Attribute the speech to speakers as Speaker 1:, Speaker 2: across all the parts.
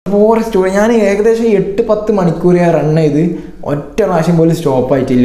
Speaker 1: ഓരോ സ്റ്റോറി ഞാൻ ഏകദേശം എട്ട് പത്ത് മണിക്കൂർ ഞാൻ റൺ ചെയ്ത് ഒറ്റ പ്രാവശ്യം പോലും സ്റ്റോപ്പ് ആയിട്ടില്ല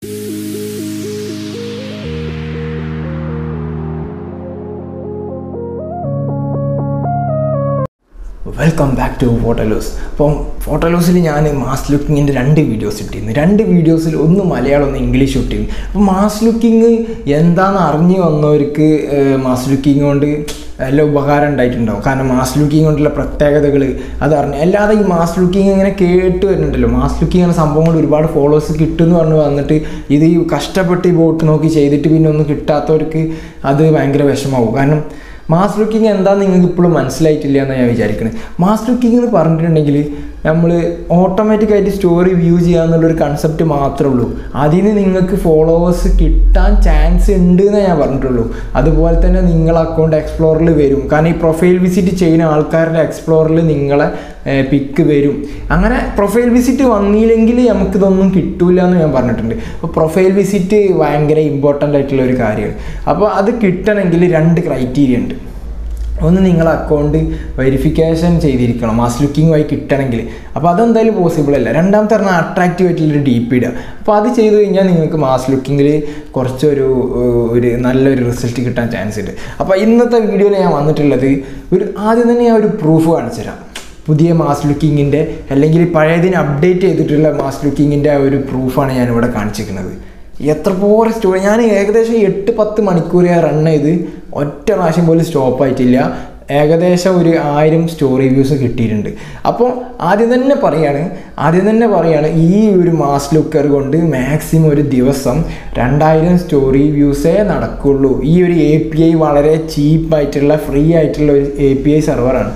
Speaker 1: വെൽക്കം ബാക്ക് ടു ഫോട്ടോലോസ് അപ്പം ഫോട്ടോലോസിൽ ഞാൻ മാസ് ലുക്കിങ്ങിൻ്റെ രണ്ട് വീഡിയോസ് ഇട്ടിരുന്നു രണ്ട് വീഡിയോസിൽ ഒന്ന് മലയാളം ഒന്ന് ഇംഗ്ലീഷ് ഇട്ടിരുന്നു അപ്പം മാസ് ലുക്കിങ് എന്താണെന്ന് അറിഞ്ഞു വന്നവർക്ക് മാസ് ലുക്കിങ് കൊണ്ട് നല്ല ഉപകാരം ഉണ്ടായിട്ടുണ്ടാവും കാരണം മാസ് ലുക്കിങ് കൊണ്ടുള്ള പ്രത്യേകതകൾ അതറിഞ്ഞു അല്ലാതെ ഈ മാസ് ലുക്കിങ് ഇങ്ങനെ കേട്ട് വരുന്നുണ്ടല്ലോ മാസ് ലുക്കിങ് എന്ന സംഭവം കൊണ്ട് ഒരുപാട് ഫോളോവേഴ്സ് കിട്ടുമെന്ന് പറഞ്ഞ് വന്നിട്ട് ഇത് ഈ കഷ്ടപ്പെട്ട് ഈ ബോട്ട് നോക്കി ചെയ്തിട്ട് പിന്നെ ഒന്നും കിട്ടാത്തവർക്ക് അത് ഭയങ്കര വിഷമാവും കാരണം മാസ് ലുക്കിങ് എന്താണെന്ന് നിങ്ങൾക്ക് ഇപ്പോഴും മനസ്സിലായിട്ടില്ല എന്നാണ് ഞാൻ വിചാരിക്കുന്നത് മാസ് ലുക്കിംഗ് എന്ന് പറഞ്ഞിട്ടുണ്ടെങ്കിൽ നമ്മൾ ഓട്ടോമാറ്റിക്കായിട്ട് സ്റ്റോറി വ്യൂ ചെയ്യാന്നുള്ളൊരു കൺസെപ്റ്റ് മാത്രമേ ഉള്ളൂ അതിന് നിങ്ങൾക്ക് ഫോളോവേഴ്സ് കിട്ടാൻ ചാൻസ് ഉണ്ട് എന്നേ ഞാൻ പറഞ്ഞിട്ടുള്ളൂ അതുപോലെ തന്നെ നിങ്ങളെ അക്കൗണ്ട് എക്സ്പ്ലോറിൽ വരും കാരണം ഈ പ്രൊഫൈൽ വിസിറ്റ് ചെയ്യുന്ന ആൾക്കാരുടെ എക്സ്പ്ലോറിൽ നിങ്ങളെ പിക്ക് വരും അങ്ങനെ പ്രൊഫൈൽ വിസിറ്റ് വന്നില്ലെങ്കിൽ നമുക്കിതൊന്നും കിട്ടൂല എന്ന് ഞാൻ പറഞ്ഞിട്ടുണ്ട് അപ്പോൾ പ്രൊഫൈൽ വിസിറ്റ് ഭയങ്കര ഇമ്പോർട്ടൻ്റ് ആയിട്ടുള്ള ഒരു കാര്യമാണ് അപ്പോൾ അത് കിട്ടണമെങ്കിൽ രണ്ട് ക്രൈറ്റീരിയ ഉണ്ട് ഒന്ന് നിങ്ങൾ അക്കൗണ്ട് വെരിഫിക്കേഷൻ ചെയ്തിരിക്കണം മാസ് ലുക്കിംഗ് വഴി കിട്ടണമെങ്കിൽ അപ്പോൾ അതെന്തായാലും പോസിബിൾ അല്ല രണ്ടാമത്തെ പറഞ്ഞാൽ അട്രാക്റ്റീവ് ആയിട്ടുള്ളൊരു ഡി പി ഇടുക അപ്പോൾ അത് ചെയ്ത് കഴിഞ്ഞാൽ നിങ്ങൾക്ക് മാസ് ലുക്കിങ്ങിൽ കുറച്ചൊരു ഒരു നല്ലൊരു റിസൾട്ട് കിട്ടാൻ ചാൻസ് ഉണ്ട് അപ്പോൾ ഇന്നത്തെ വീഡിയോയിൽ ഞാൻ വന്നിട്ടുള്ളത് ഒരു ആദ്യം തന്നെ ഞാൻ ഒരു പ്രൂഫ് കാണിച്ചു തരാം പുതിയ മാസ് ലുക്കിങ്ങിൻ്റെ അല്ലെങ്കിൽ പഴയതിന് അപ്ഡേറ്റ് ചെയ്തിട്ടുള്ള മാസ് ലുക്കിങ്ങിൻ്റെ ഒരു പ്രൂഫാണ് ഞാനിവിടെ കാണിച്ചിരിക്കുന്നത് എത്ര പോലെ സ്റ്റോറി ഞാൻ ഏകദേശം എട്ട് പത്ത് മണിക്കൂർ ഞാൻ റൺ ചെയ്ത് ഒറ്റ പ്രാവശ്യം പോലും സ്റ്റോപ്പ് ആയിട്ടില്ല ഏകദേശം ഒരു ആയിരം സ്റ്റോറി വ്യൂസ് കിട്ടിയിട്ടുണ്ട് അപ്പോൾ ആദ്യം തന്നെ പറയാണ് ആദ്യം തന്നെ പറയാണ് ഈ ഒരു മാസ് ലുക്കർ കൊണ്ട് മാക്സിമം ഒരു ദിവസം രണ്ടായിരം സ്റ്റോറി വ്യൂസേ നടക്കുള്ളൂ ഈ ഒരു എ പി ഐ വളരെ ചീപ്പായിട്ടുള്ള ഫ്രീ ആയിട്ടുള്ള ഒരു എ പി ഐ സെർവറാണ്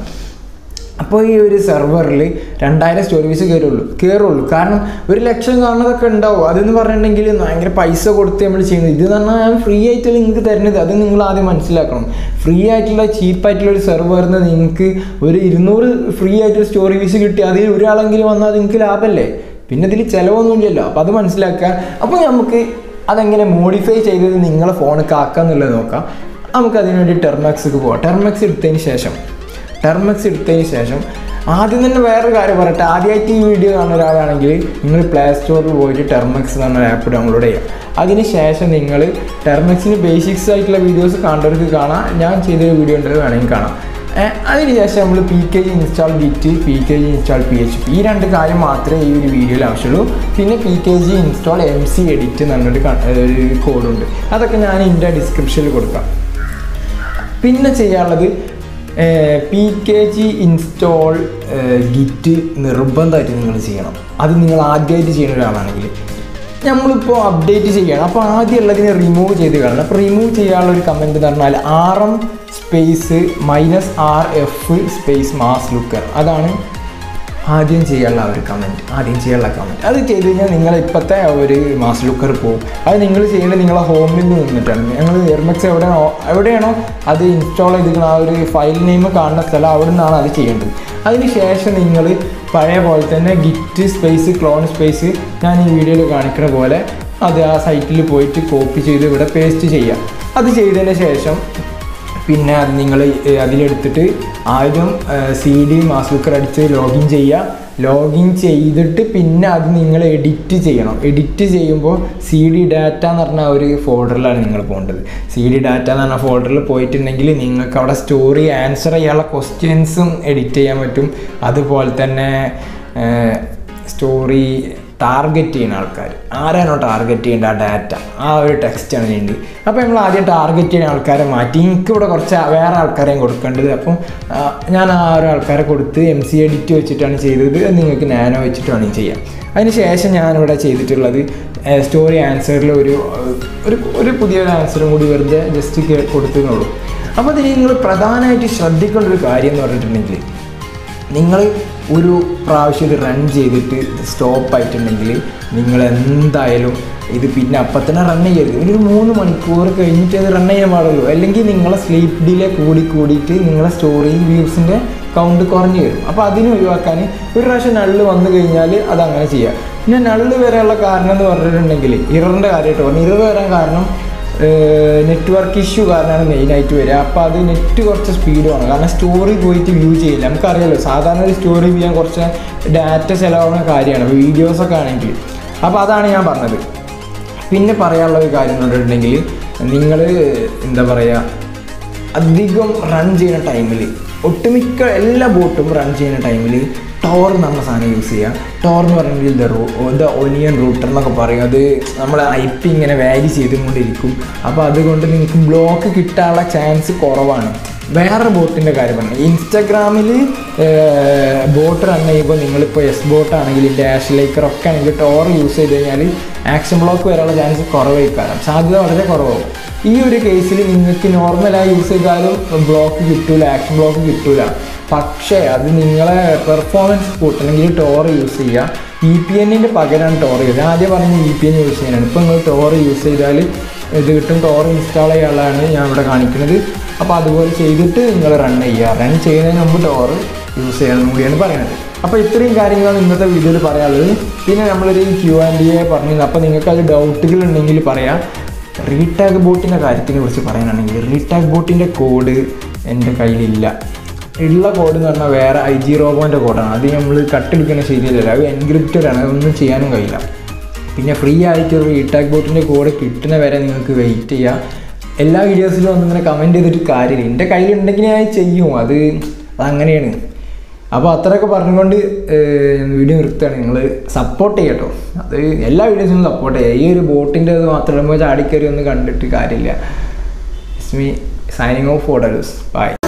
Speaker 1: അപ്പോൾ ഈ ഒരു സെർവറിൽ രണ്ടായിരം സ്റ്റോറീസ് കയറുള്ളൂ കയറുള്ളൂ കാരണം ഒരു ലക്ഷം കാണുന്നതൊക്കെ ഉണ്ടാവും അതെന്ന് പറഞ്ഞിട്ടുണ്ടെങ്കിൽ ഭയങ്കര പൈസ കൊടുത്ത് നമ്മൾ ചെയ്യുന്നത് ഇത് പറഞ്ഞാൽ ഞാൻ ഫ്രീ ആയിട്ടുള്ള നിങ്ങൾക്ക് തരുന്നത് അത് നിങ്ങൾ ആദ്യം മനസ്സിലാക്കണം ഫ്രീ ആയിട്ടുള്ള ചീപ്പായിട്ടുള്ള ഒരു സെർവറിൽ നിന്ന് നിങ്ങൾക്ക് ഒരു ഇരുന്നൂറ് ഫ്രീ ആയിട്ടുള്ള സ്റ്റോറി വ്യൂസ് കിട്ടി അതിൽ ഒരാളെങ്കിലും വന്നാൽ നിങ്ങൾക്ക് ലാഭമല്ലേ പിന്നെ ഇതിൽ ചിലവൊന്നുമില്ലല്ലോ അപ്പോൾ അത് മനസ്സിലാക്കുക അപ്പോൾ നമുക്ക് അതെങ്ങനെ മോഡിഫൈ ചെയ്തത് നിങ്ങളെ ഫോണിൽ ആക്കുക എന്നുള്ളത് നോക്കാം നമുക്ക് അതിന് വേണ്ടി ടെർമാക്സിക്ക് പോകാം ടെർമാക്സ് എടുത്തതിന് ശേഷം ടെർമക്സ് എടുത്തതിന് ശേഷം ആദ്യം തന്നെ വേറൊരു കാര്യം പറയട്ടെ ആദ്യമായിട്ട് ഈ വീഡിയോ കാണുന്ന ഒരാളാണെങ്കിൽ നിങ്ങൾ പ്ലേ സ്റ്റോറിൽ പോയിട്ട് ടെർമക്സ് എന്ന് പറഞ്ഞ ആപ്പ് ഡൗൺലോഡ് ചെയ്യുക അതിന് ശേഷം നിങ്ങൾ ടെർമക്സിന് ബേസിക്സ് ആയിട്ടുള്ള വീഡിയോസ് കാണേണ്ടവർക്ക് കാണാം ഞാൻ ചെയ്തൊരു വീഡിയോ ഉണ്ടത് വേണമെങ്കിൽ കാണാം അതിന് ശേഷം നമ്മൾ P K G install git P K G install P H P ഈ രണ്ട് കാര്യം മാത്രമേ ഈ ഒരു വീഡിയോയിൽ ആവശ്യമുള്ളൂ പിന്നെ P K G install M C edit എന്ന് പറഞ്ഞൊരു ഒരു കോഡുണ്ട് അതൊക്കെ ഞാൻ ഇതിൻ്റെ ഡിസ്ക്രിപ്ഷനിൽ കൊടുക്കാം പിന്നെ ചെയ്യാനുള്ളത് P K G install git നിർബന്ധമായിട്ട് നിങ്ങൾ ചെയ്യണം അത് നിങ്ങൾ ആദ്യമായിട്ട് ചെയ്യുന്ന ഒരാളാണെങ്കിൽ നമ്മളിപ്പോൾ അപ്ഡേറ്റ് ചെയ്യണം അപ്പോൾ ആദ്യം ഉള്ളതിനെ റിമൂവ് ചെയ്ത് കാണണം അപ്പോൾ റിമൂവ് ചെയ്യാനുള്ള ഒരു കമൻറ്റ് എന്ന് പറഞ്ഞാൽ R M space minus R F space mass looker അതാണ് ആദ്യം ചെയ്യാനുള്ള ഒരു കമൻറ്റ് ആദ്യം ചെയ്യാനുള്ള കമൻറ്റ് അത് ചെയ്ത് കഴിഞ്ഞാൽ നിങ്ങളെ ഇപ്പോഴത്തെ ഒരു മാസ് ലുക്കർ പോകും അത് നിങ്ങൾ ചെയ്യേണ്ടത് നിങ്ങളെ ഹോമിൽ നിന്നിട്ടാണ് ഞങ്ങൾ എയർമെക്സ് എവിടെയാണോ എവിടെയാണോ അത് ഇൻസ്റ്റാൾ ചെയ്തിരിക്കുന്ന ആ ഒരു ഫയൽ നെയിം കാണുന്ന സ്ഥലം അവിടെ നിന്നാണ് അത് ചെയ്യേണ്ടത് അതിന് ശേഷം നിങ്ങൾ പഴയ പോലെ തന്നെ ഗിറ്റ് സ്പേസ് ക്ലോൺ സ്പേസ് ഞാൻ ഈ വീഡിയോയിൽ കാണിക്കുന്ന പോലെ അത് ആ സൈറ്റിൽ പോയിട്ട് കോപ്പി ചെയ്ത് ഇവിടെ പേസ്റ്റ് ചെയ്യാം അത് ചെയ്തതിന് ശേഷം പിന്നെ അത് നിങ്ങൾ അതിലെടുത്തിട്ട് ആദ്യം സി ഡി മാസ് ലുക്കർ അടിച്ച് ലോഗിൻ ചെയ്യുക ലോഗിൻ ചെയ്തിട്ട് പിന്നെ അത് നിങ്ങൾ എഡിറ്റ് ചെയ്യണം എഡിറ്റ് ചെയ്യുമ്പോൾ സി ഡി ഡാറ്റ എന്ന് പറഞ്ഞ ഒരു ഫോൾഡറിലാണ് നിങ്ങൾ പോകേണ്ടത് സി ഡി ഡാറ്റ എന്ന് പറഞ്ഞ ഫോൾഡറിൽ പോയിട്ടുണ്ടെങ്കിൽ നിങ്ങൾക്ക് അവിടെ സ്റ്റോറി ആൻസർ ചെയ്യാനുള്ള ക്വസ്റ്റ്യൻസും എഡിറ്റ് ചെയ്യാൻ പറ്റും അതുപോലെ തന്നെ സ്റ്റോറി ടാർഗറ്റ് ചെയ്യുന്ന ആൾക്കാർ ആരാണോ ടാർഗറ്റ് ചെയ്യേണ്ട ആ ഡാറ്റ ആ ഒരു ടെക്സ്റ്റാണ് വേണ്ടി അപ്പോൾ നമ്മൾ ആദ്യം ടാർഗറ്റ് ചെയ്യുന്ന ആൾക്കാരെ മാറ്റി എനിക്കിവിടെ കുറച്ച് വേറെ ആൾക്കാരെയും കൊടുക്കേണ്ടത് അപ്പം ഞാൻ ആ ഒരു ആൾക്കാരെ കൊടുത്ത് എം സി എഡിറ്റ് വെച്ചിട്ടാണ് ചെയ്തത് നിങ്ങൾക്ക് നാനോ വെച്ചിട്ട് വേണമെങ്കിൽ ചെയ്യാം അതിന് ശേഷം ഞാനിവിടെ ചെയ്തിട്ടുള്ളത് സ്റ്റോറി ആൻസറിൽ ഒരു ഒരു ഒരു പുതിയൊരു ആൻസറും കൂടി വെറുതെ ജസ്റ്റ് കൊടുത്തുന്നുള്ളൂ അപ്പോൾ അതിന് നിങ്ങൾ പ്രധാനമായിട്ട് ശ്രദ്ധിക്കേണ്ട ഒരു കാര്യം എന്ന് പറഞ്ഞിട്ടുണ്ടെങ്കിൽ നിങ്ങൾ ഒരു പ്രാവശ്യം ഇത് റൺ ചെയ്തിട്ട് സ്റ്റോപ്പ് ആയിട്ടുണ്ടെങ്കിൽ നിങ്ങൾ എന്തായാലും ഇത് പിന്നെ അപ്പം തന്നെ റൺ ചെയ്യരുത് ഒരു മൂന്ന് മണിക്കൂർ കഴിഞ്ഞിട്ട് അത് റൺ ചെയ്യാൻ പാടുള്ളൂ അല്ലെങ്കിൽ നിങ്ങളെ സ്ലീപ്പ് ഡിലേ കൂടി കൂടിയിട്ട് നിങ്ങളെ സ്റ്റോറി വ്യൂസിൻ്റെ കൗണ്ട് കുറഞ്ഞു വരും അപ്പോൾ അതിന് ഒഴിവാക്കാൻ ഒരു പ്രാവശ്യം നള്ള് വന്നു കഴിഞ്ഞാൽ അത് അങ്ങനെ ചെയ്യുക പിന്നെ നള്ള് വരാനുള്ള കാരണം എന്ന് പറഞ്ഞിട്ടുണ്ടെങ്കിൽ ഇററിൻ്റെ കാര്യമായിട്ട് പറഞ്ഞു ഇറർ വരാൻ കാരണം നെറ്റ്വർക്ക് ഇഷ്യൂ കാരണമാണ് മെയിനായിട്ട് വരിക അപ്പോൾ അത് നെറ്റ് കുറച്ച് സ്പീഡ് വേണം കാരണം സ്റ്റോറി പോയിട്ട് വ്യൂ ചെയ്യില്ല നമുക്കറിയാലോ സാധാരണ ഒരു സ്റ്റോറി വ്യൂ ചെയ്യാൻ കുറച്ച് ഡാറ്റ ചിലവാകുന്ന കാര്യമാണ് അപ്പോൾ വീഡിയോസൊക്കെ ആണെങ്കിൽ അപ്പോൾ അതാണ് ഞാൻ പറഞ്ഞത് പിന്നെ പറയാനുള്ള ഒരു കാര്യം എന്ന് പറഞ്ഞിട്ടുണ്ടെങ്കിൽ നിങ്ങൾ എന്താ പറയുക അധികം റൺ ചെയ്യുന്ന ടൈമിൽ ഒട്ടുമിക്ക എല്ലാ ബോട്ടും റൺ ചെയ്യുന്ന ടൈമിൽ ടോർ എന്ന് പറഞ്ഞ സാധനം യൂസ് ചെയ്യുക ടോർ എന്ന് പറഞ്ഞെങ്കിൽ ദ റൂ ദ ഒനിയൻ റൂട്ടർ എന്നൊക്കെ പറയും അത് നമ്മളെ ഐ പി ഇങ്ങനെ വാരി ചെയ്തുകൊണ്ടിരിക്കും അപ്പോൾ അതുകൊണ്ട് നിങ്ങൾക്ക് ബ്ലോക്ക് കിട്ടാനുള്ള ചാൻസ് കുറവാണ് വേറെ ബോട്ടിൻ്റെ കാര്യം പറഞ്ഞു ഇൻസ്റ്റാഗ്രാമിൽ ബോട്ട് റൺ ചെയ്യുമ്പോൾ നിങ്ങളിപ്പോൾ എസ് ബോട്ട് ആണെങ്കിൽ ഡാഷ് ലൈക്കർ ഒക്കെ ആണെങ്കിൽ ടോർ യൂസ് ചെയ്ത് കഴിഞ്ഞാൽ ആക്ഷൻ ബ്ലോക്ക് വരാനുള്ള ചാൻസ് കുറവായിരിക്കാം സാധ്യത വളരെ കുറവാകും ഈ ഒരു കേസിൽ നിങ്ങൾക്ക് നോർമലായി യൂസ് ചെയ്താലും ബ്ലോക്ക് കിട്ടൂല ആക്ഷൻ ബ്ലോക്ക് കിട്ടൂല പക്ഷേ അത് നിങ്ങളെ പെർഫോമൻസ് കൂട്ടണമെങ്കിൽ ടോർ യൂസ് ചെയ്യുക ഇ പി എന്നിൻ്റെ പകരമാണ് ടോർ ചെയ്തത് ആദ്യം പറഞ്ഞ ഇ പി എൻ യൂസ് ചെയ്യാനാണ് ഇപ്പോൾ നിങ്ങൾ ടോർ യൂസ് ചെയ്താൽ ഇത് കിട്ടും ടോർ ഇൻസ്റ്റാൾ ചെയ്യാനുള്ളതാണ് ഞാൻ ഇവിടെ കാണിക്കുന്നത് അപ്പോൾ അതുപോലെ ചെയ്തിട്ട് നിങ്ങൾ റൺ ചെയ്യുക റൺ ചെയ്യുന്നതിന് മുമ്പ് ടോർ യൂസ് ചെയ്യണം കൂടിയാണ് പറയുന്നത് അപ്പോൾ ഇത്രയും കാര്യങ്ങളാണ് ഇന്നത്തെ വീഡിയോയിൽ പറയാനുള്ളത് പിന്നെ നമ്മളൊരു ക്യു ആൻഡ് എ പറഞ്ഞിരുന്നു അപ്പോൾ നിങ്ങൾക്ക് അത് ഡൗട്ടുകൾ ഉണ്ടെങ്കിൽ പറയാം റീടാഗ് ബോട്ടിൻ്റെ കാര്യത്തിനെ കുറിച്ച് പറയാനാണെങ്കിൽ റീടാഗ് ബോട്ടിൻ്റെ കോഡ് എൻ്റെ കയ്യിലില്ല ഉള്ള കോഡ് എന്ന് പറഞ്ഞാൽ വേറെ ഐ ജി റോബോൻ്റെ കോഡാണ് അത് നമ്മൾ കട്ടെടുക്കുന്ന ശരിയല്ല അത് എൻക്രിപ്റ്റഡ് ആണ് അതൊന്നും ചെയ്യാനും കഴിയില്ല പിന്നെ ഫ്രീ ആയിട്ട് ഒരു റീടാഗ് ബോട്ടിൻ്റെ കോഡ് കിട്ടുന്ന വരെ നിങ്ങൾക്ക് വെയിറ്റ് ചെയ്യാം എല്ലാ വീഡിയോസിലും ഒന്നും ഇങ്ങനെ കമൻറ്റ് ചെയ്തിട്ട് കാര്യമില്ല എൻ്റെ കയ്യിലുണ്ടെങ്കിൽ ഞാൻ ചെയ്യും അത് അതങ്ങനെയാണ് അപ്പോൾ അത്രയൊക്കെ പറഞ്ഞുകൊണ്ട് വീഡിയോ നിർത്തുകയാണ് നിങ്ങൾ സപ്പോർട്ട് ചെയ്യട്ടോ അത് എല്ലാ വീഡിയോസിനും സപ്പോർട്ട് ചെയ്യുക ഈ ഒരു ബോട്ടിൻ്റെ അത് മാത്രം ചാടിക്കറി ഒന്ന് കണ്ടിട്ട് കാര്യമില്ല is me signing off photos by